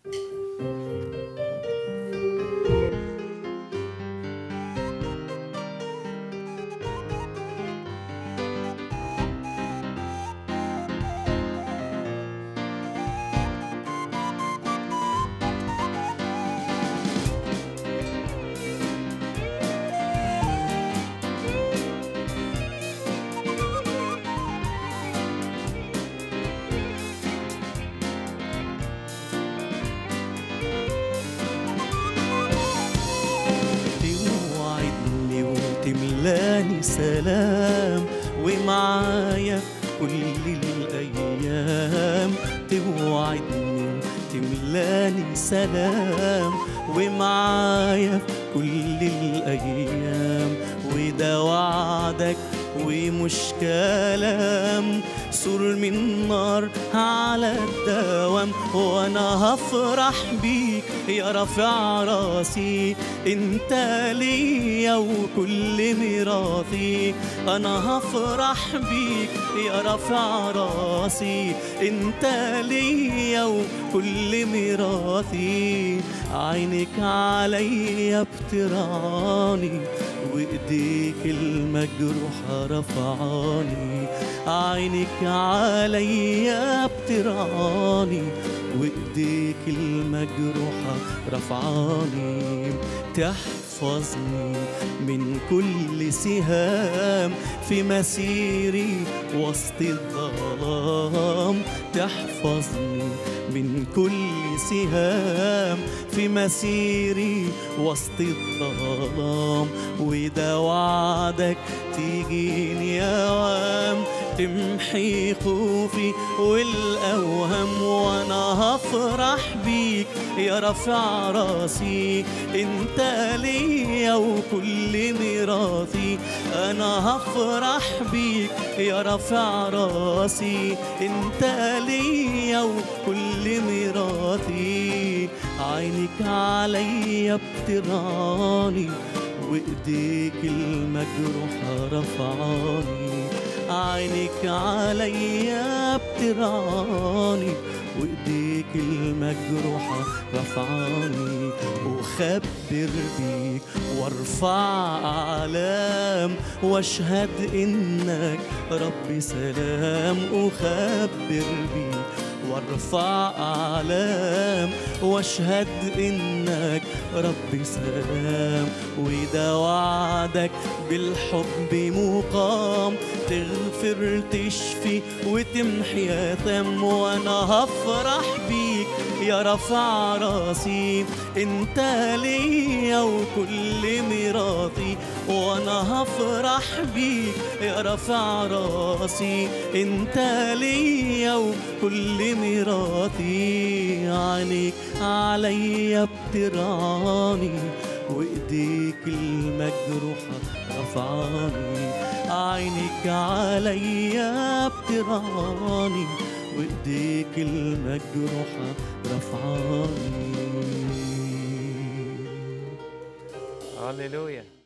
توعدني وتملاني سلام ومعايا كل الأيام توعدني وتملاني سلام ومعايا كل الأيام وده وعدك ومش كلام سور من نار على الدوام وانا هفرح بيك يا رافع راسي انت ليا وكل ميراثي انا هفرح بيك يا رافع راسي انت ليا وكل ميراثي عينك عليا بترعاني وايديك المجروحة رفعاني عينك عليا بترعاني وايديك المجروحة رفعاني تحفظني من كل سهام في مسيري وسط الظلام تحفظني من كل سهام في مسيري وسط الظلام وده وعدك تيجيني اوام تمحي خوفي والاوهام وانا هفرح بيك يا رافع راسي انت ليا وكل ميراثي انا هفرح بيك يا رافع راسي انت ليا وكل ميراثي عينك عليا بترعاني وايديك المجروحة رفعاني عينك عليا بترعاني وايديك المجروحة رفعاني وخبر بيك وارفع اعلام واشهد انك ربي سلام اخبر بيك وارفع اعلام واشهد انك ربي سلام وده وعدك بالحب مقام تغفر تشفي وتمحي اثام وانا هفرح بيك يا رفع راسي انت ليا وكل ميراثي وانا هفرح بيك يا رفع راسي انت ليا وكل ميراثي عينيك عليا بترعاني وايديك المجروحة رفعاني عينك عليا بترعاني وايديك المجروحة رفعاني هللويا